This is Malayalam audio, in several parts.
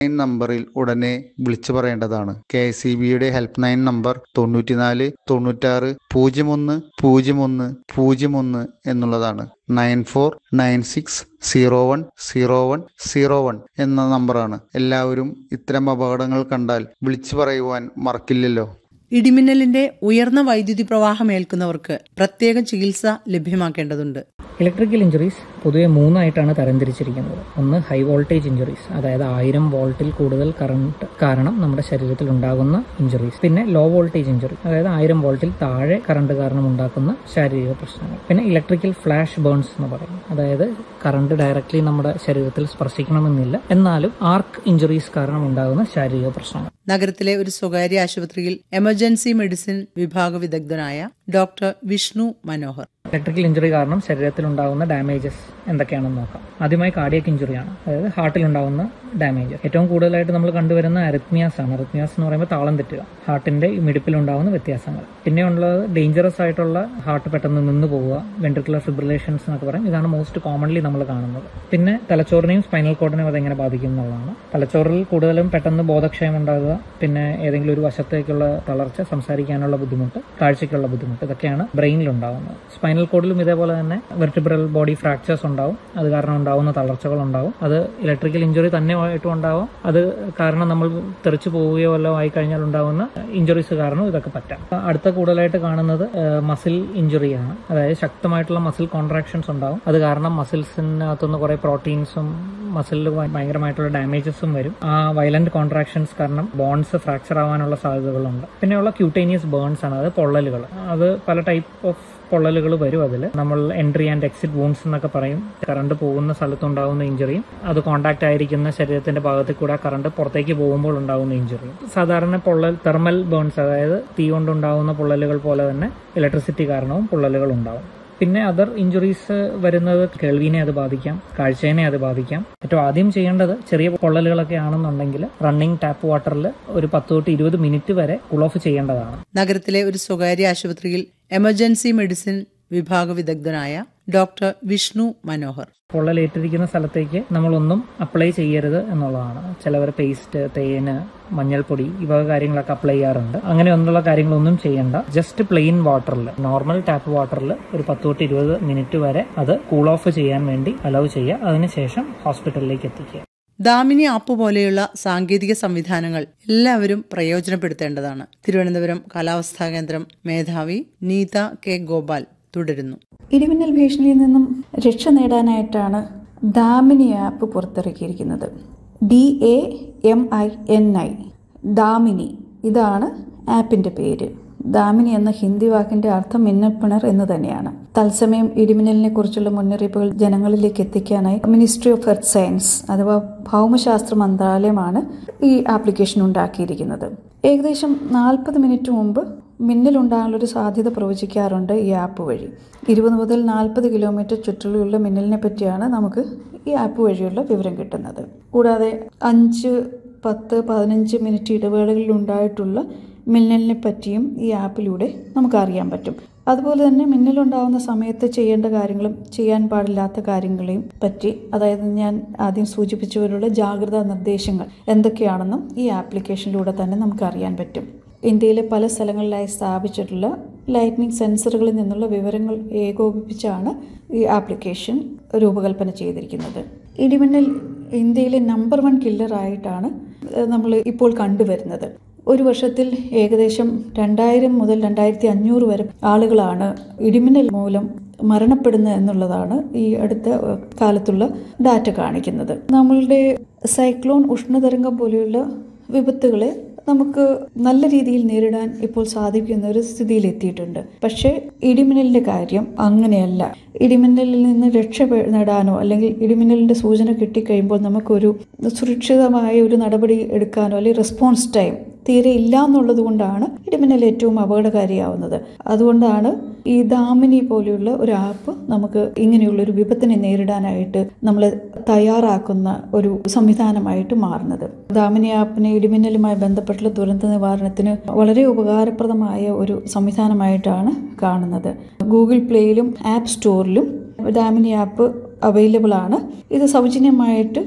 ലൈൻ നമ്പറിൽ ഉടനെ വിളിച്ചു പറയേണ്ടതാണ് കെ എസ് ഇ ബിയുടെ ഹെൽപ്പ് ലൈൻ നമ്പർ തൊണ്ണൂറ്റിനാല് തൊണ്ണൂറ്റാറ് പൂജ്യം ഒന്ന് പൂജ്യം ഒന്ന് പൂജ്യം ഒന്ന് എന്നുള്ളതാണ് nine four nine six zero one zero one zero one എന്ന നമ്പറാണ് എല്ലാവരും ഇത്തരം അപകടങ്ങൾ കണ്ടാൽ വിളിച്ചു പറയുവാൻ മറക്കില്ലല്ലോ ഇടിമിന്നലിന്റെ ഉയർന്ന വൈദ്യുതി പ്രവാഹം ഏൽക്കുന്നവർക്ക് പ്രത്യേക ചികിത്സ ലഭ്യമാക്കേണ്ടതുണ്ട് ഇലക്ട്രിക്കൽ ഇഞ്ചുറീസ് പൊതുവെ മൂന്നായിട്ടാണ് തരംതിരിച്ചിരിക്കുന്നത് ഒന്ന് ഹൈ വോൾട്ടേജ് ഇഞ്ചുറീസ് അതായത് ആയിരം വോൾട്ടിൽ കൂടുതൽ കറണ്ട് കാരണം നമ്മുടെ ശരീരത്തിൽ ഉണ്ടാകുന്ന ഇഞ്ചുറീസ് പിന്നെ ലോ വോൾട്ടേജ് ഇഞ്ചുറി അതായത് ആയിരം വോൾട്ടിൽ താഴെ കറണ്ട് കാരണം ഉണ്ടാക്കുന്ന ശാരീരിക പ്രശ്നങ്ങൾ പിന്നെ ഇലക്ട്രിക്കൽ ഫ്ലാഷ് ബേൺസ് എന്ന് പറയും അതായത് കറണ്ട് ഡയറക്റ്റ്ലി നമ്മുടെ ശരീരത്തിൽ സ്പർശിക്കണമെന്നില്ല എന്നാലും ആർക്ക് ഇഞ്ചുറീസ് കാരണം ഉണ്ടാകുന്ന ശാരീരിക പ്രശ്നങ്ങൾ നഗരത്തിലെ ഒരു സ്വകാര്യ ആശുപത്രിയിൽ എമർജൻസി മെഡിസിൻ വിഭാഗ വിദഗ്ധനായ doctor Vishnu Manohar electrical injury കാരണം ശരീരത്തിൽ ഉണ്ടാകുന്ന ഡാമേജസ് എന്തൊക്കെയാണെന്ന് നോക്കാം ആദ്യമായി കാർഡിയക് ഇഞ്ചുറിയാണ് അതായത് ഹാർട്ടിൽ ഉണ്ടാകുന്ന ഡാമേജ് ഏറ്റവും കൂടുതലായിട്ട് നമ്മൾ കണ്ടുവരുന്ന അരിത്മിയാസ് ആണ് അരിത്മിയാസ് എന്ന് പറയുമ്പോൾ താളം തെറ്റുക ഹാർട്ടിന്റെ മിടിപ്പിൽ ഉണ്ടാകുന്ന വ്യത്യാസങ്ങൾ പിന്നെ ഉള്ളത് ഡേഞ്ചറസ് ആയിട്ടുള്ള ഹാർട്ട് പെട്ടെന്ന് നിന്ന് പോവുക വെൻട്രിക്കുലർ ഫിബ്രിലേഷൻസ് എന്നൊക്കെ പറയും ഇതാണ് മോസ്റ്റ് കോമൺലി നമ്മൾ കാണുന്നത് പിന്നെ തലച്ചോറിനെയും സ്പൈനൽ കോഡിനെയും അതെങ്ങനെ ബാധിക്കും എന്നുള്ളതാണ് തലച്ചോറിൽ കൂടുതലും പെട്ടെന്ന് ബോധക്ഷയം ഉണ്ടാകുക പിന്നെ ഏതെങ്കിലും ഒരു വശത്തേക്കുള്ള തളർച്ച സംസാരിക്കാനുള്ള ബുദ്ധിമുട്ട് കാഴ്ചയ്ക്കുള്ള ബുദ്ധിമുട്ട് ഇതൊക്കെയാണ് ബ്രെയിനിൽ ഉണ്ടാകുന്നത് സ്പൈനൽ കോഡിലും ഇതേപോലെ തന്നെ വെർട്ടിബ്രൽ ബോഡി ഫ്രാക്ചേഴ്സ് ഉണ്ടാവും അത് കാരണം ഉണ്ടാവുന്ന തളർച്ചകൾ ഉണ്ടാവും അത് ഇലക്ട്രിക്കൽ ഇഞ്ചുറി തന്നെ ആയിട്ടും ഉണ്ടാവും അത് കാരണം നമ്മൾ തെറിച്ചു പോവുകയോ വല്ലതും ആയി കഴിഞ്ഞാൽ ഉണ്ടാവുന്ന ഇഞ്ചുറീസ് കാരണം ഇതൊക്കെ പറ്റാം അടുത്ത കൂടുതലായിട്ട് കാണുന്നത് മസിൽ ഇഞ്ചുറിയാണ് അതായത് ശക്തമായിട്ടുള്ള മസിൽ കോൺട്രാക്ഷൻസ് ഉണ്ടാവും അത് കാരണം മസിൽസിനകത്തുനിന്ന് കുറെ പ്രോട്ടീൻസും മസിലിൽ ഭയങ്കരമായിട്ടുള്ള ഡാമേജസും വരും ആ വയലന്റ് കോൺട്രാക്ഷൻസ് കാരണം ബോൺസ് ഫ്രാക്ചർ ആവാനുള്ള സാധ്യതകളുണ്ട് പിന്നെയുള്ള ക്യൂട്ടേനിയസ് ബേൺസ് ആണ് അത് പൊള്ളലുകൾ അത് പല ടൈപ്പ് ഓഫ് പൊള്ളലുകൾ വരും അതിൽ നമ്മൾ എൻട്രി ആൻഡ് എക്സിറ്റ് വൂൺസ് എന്നൊക്കെ പറയും കറണ്ട് പോകുന്ന സ്ഥലത്തുണ്ടാകുന്ന ഇഞ്ചുറിയും അത് കോണ്ടാക്ട് ആയിരിക്കുന്ന ശരീരത്തിന്റെ ഭാഗത്തിൽ കൂടെ കറണ്ട് പുറത്തേക്ക് പോകുമ്പോൾ ഉണ്ടാകുന്ന ഇഞ്ചുറിയും സാധാരണ പൊള്ളൽ തെർമൽ ബേൺസ് അതായത് തീ കൊണ്ടുണ്ടാകുന്ന പൊള്ളലുകൾ പോലെ തന്നെ ഇലക്ട്രിസിറ്റി കാരണവും പൊള്ളലുകൾ ഉണ്ടാവും പിന്നെ അതർ ഇഞ്ചുറീസ് വരുന്നത് കേൾവിനെ അത് ബാധിക്കാം കാഴ്ചയെ അത് ബാധിക്കാം ഏറ്റവും ആദ്യം ചെയ്യേണ്ടത് ചെറിയ പൊള്ളലുകളൊക്കെ ആണെന്നുണ്ടെങ്കിൽ റണ്ണിങ് ടാപ്പ് വാട്ടറിൽ ഒരു പത്ത് തൊട്ട് ഇരുപത് മിനിറ്റ് വരെ കൂൾ ഓഫ് ചെയ്യേണ്ടതാണ് നഗരത്തിലെ ഒരു സ്വകാര്യ ആശുപത്രിയിൽ എമർജൻസി മെഡിസിൻ വിഭാഗ വിദഗ്ധനായ ഡോക്ടർ വിഷ്ണു മനോഹർ പൊള്ളലേറ്റിരിക്കുന്ന സ്ഥലത്തേക്ക് നമ്മളൊന്നും അപ്ലൈ ചെയ്യരുത് എന്നുള്ളതാണ് ചിലവർ പേസ്റ്റ് തേന് മഞ്ഞൾപ്പൊടി ഈ വക കാര്യങ്ങളൊക്കെ അപ്ലൈ ചെയ്യാറുണ്ട് അങ്ങനെ ഒന്നുള്ള കാര്യങ്ങളൊന്നും ചെയ്യണ്ട ജസ്റ്റ് പ്ലെയിൻ വാട്ടറിൽ നോർമൽ ടാപ്പ് വാട്ടറിൽ ഒരു പത്ത് തൊട്ട് ഇരുപത് മിനിറ്റ് വരെ അത് കൂൾ ഓഫ് ചെയ്യാൻ വേണ്ടി അലൗ ചെയ്യുക അതിനുശേഷം ഹോസ്പിറ്റലിലേക്ക് എത്തിക്കുക ദാമിനി ആപ്പ് പോലെയുള്ള സാങ്കേതിക സംവിധാനങ്ങൾ എല്ലാവരും പ്രയോജനപ്പെടുത്തേണ്ടതാണ് തിരുവനന്തപുരം കാലാവസ്ഥാ കേന്ദ്രം മേധാവി നീത കെ ഗോപാൽ തുടരുന്നു ഇടിമിന്നൽ ഭീഷണിയിൽ നിന്നും രക്ഷ നേടാനായിട്ടാണ് ദാമിനി ആപ്പ് പുറത്തിറക്കിയിരിക്കുന്നത് D A M I N I Damini ഇതാണ് ആപ്പിന്റെ പേര് ദാമിനി എന്ന ഹിന്ദി വാക്കിന്റെ അർത്ഥം മിന്നപ്പിണർ എന്ന് തന്നെയാണ് തത്സമയം ഇടിമിന്നലിനെ കുറിച്ചുള്ള മുന്നറിയിപ്പുകൾ ജനങ്ങളിലേക്ക് എത്തിക്കാനായി മിനിസ്ട്രി ഓഫ് എർത്ത് സയൻസ് അഥവാ ഭൗമശാസ്ത്ര മന്ത്രാലയമാണ് ഈ ആപ്ലിക്കേഷൻ ഉണ്ടാക്കിയിരിക്കുന്നത് ഏകദേശം നാൽപ്പത് മിനിറ്റ് മുമ്പ് മിന്നലുണ്ടാകാനുള്ളൊരു സാധ്യത പ്രവചിക്കാറുണ്ട് ഈ ആപ്പ് വഴി ഇരുപത് മുതൽ നാൽപ്പത് കിലോമീറ്റർ ചുറ്റളവിലുള്ള മിന്നലിനെ പറ്റിയാണ് നമുക്ക് ഈ ആപ്പ് വഴിയുള്ള വിവരം കിട്ടുന്നത് കൂടാതെ അഞ്ച് പത്ത് പതിനഞ്ച് മിനിറ്റ് ഇടവേളകളിൽ ഉണ്ടായിട്ടുള്ള മിന്നലിനെ പറ്റിയും ഈ ആപ്പിലൂടെ നമുക്ക് അറിയാൻ പറ്റും അതുപോലെ തന്നെ മിന്നലുണ്ടാകുന്ന സമയത്ത് ചെയ്യേണ്ട കാര്യങ്ങളും ചെയ്യാൻ പാടില്ലാത്ത കാര്യങ്ങളെയും പറ്റി അതായത് ഞാൻ ആദ്യം സൂചിപ്പിച്ചവരുടെ ജാഗ്രതാ നിർദ്ദേശങ്ങൾ എന്തൊക്കെയാണെന്നും ഈ ആപ്ലിക്കേഷനിലൂടെ തന്നെ നമുക്ക് അറിയാൻ പറ്റും ഇന്ത്യയിലെ പല സ്ഥലങ്ങളിലായി സ്ഥാപിച്ചിട്ടുള്ള ലൈറ്റ്നിങ് സെൻസറുകളിൽ നിന്നുള്ള വിവരങ്ങൾ ഏകോപിപ്പിച്ചാണ് ഈ ആപ്ലിക്കേഷൻ രൂപകൽപ്പന ചെയ്തിരിക്കുന്നത് ഇടിമിന്നൽ ഇന്ത്യയിലെ നമ്പർ വൺ കില്ലറായിട്ടാണ് നമ്മൾ ഇപ്പോൾ കണ്ടുവരുന്നത് ഒരു വർഷത്തിൽ ഏകദേശം രണ്ടായിരം മുതൽ രണ്ടായിരത്തി അഞ്ഞൂറ് വരെ ആളുകളാണ് ഇടിമിന്നൽ മൂലം മരണപ്പെടുന്നത് എന്നുള്ളതാണ് ഈ അടുത്ത കാലത്തുള്ള ഡാറ്റ കാണിക്കുന്നത് നമ്മളുടെ സൈക്ലോൺ ഉഷ്ണതരംഗം പോലെയുള്ള വിപത്തുകളെ നമുക്ക് നല്ല രീതിയിൽ നേരിടാൻ ഇപ്പോൾ സാധിക്കുന്ന ഒരു സ്ഥിതിയിൽ എത്തിയിട്ടുണ്ട് പക്ഷേ ഇടിമിന്നലിന്റെ കാര്യം അങ്ങനെയല്ല ഇടിമിന്നലിൽ നിന്ന് രക്ഷ നേടാനോ അല്ലെങ്കിൽ ഇടിമിന്നലിന്റെ സൂചന കിട്ടിക്കഴിയുമ്പോൾ നമുക്കൊരു സുരക്ഷിതമായ ഒരു നടപടി എടുക്കാനോ അല്ലെങ്കിൽ റെസ്പോൺസ് ടൈം തീരെ ഇല്ല എന്നുള്ളത് കൊണ്ടാണ് ഇടിമിന്നൽ ഏറ്റവും അപകടകാരിയാവുന്നത് അതുകൊണ്ടാണ് ഈ ദാമിനി പോലെയുള്ള ഒരു ആപ്പ് നമുക്ക് ഇങ്ങനെയുള്ള ഒരു വിപത്തിനെ നേരിടാനായിട്ട് നമ്മൾ തയ്യാറാക്കുന്ന ഒരു സംവിധാനമായിട്ട് മാറുന്നത് ദാമിനി ആപ്പിനെ ഇടിമിന്നലുമായി ബന്ധപ്പെട്ടുള്ള ദുരന്ത നിവാരണത്തിന് വളരെ ഉപകാരപ്രദമായ ഒരു സംവിധാനമായിട്ടാണ് കാണുന്നത് ഗൂഗിൾ പ്ലേയിലും ആപ്പ് സ്റ്റോറിലും ദാമിനി ആപ്പ് അവൈലബിൾ ആണ് ഇത് സൗജന്യമായിട്ട്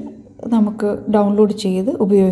നമുക്ക് ഡൗൺലോഡ് ചെയ്ത് ഉപയോഗിക്കാം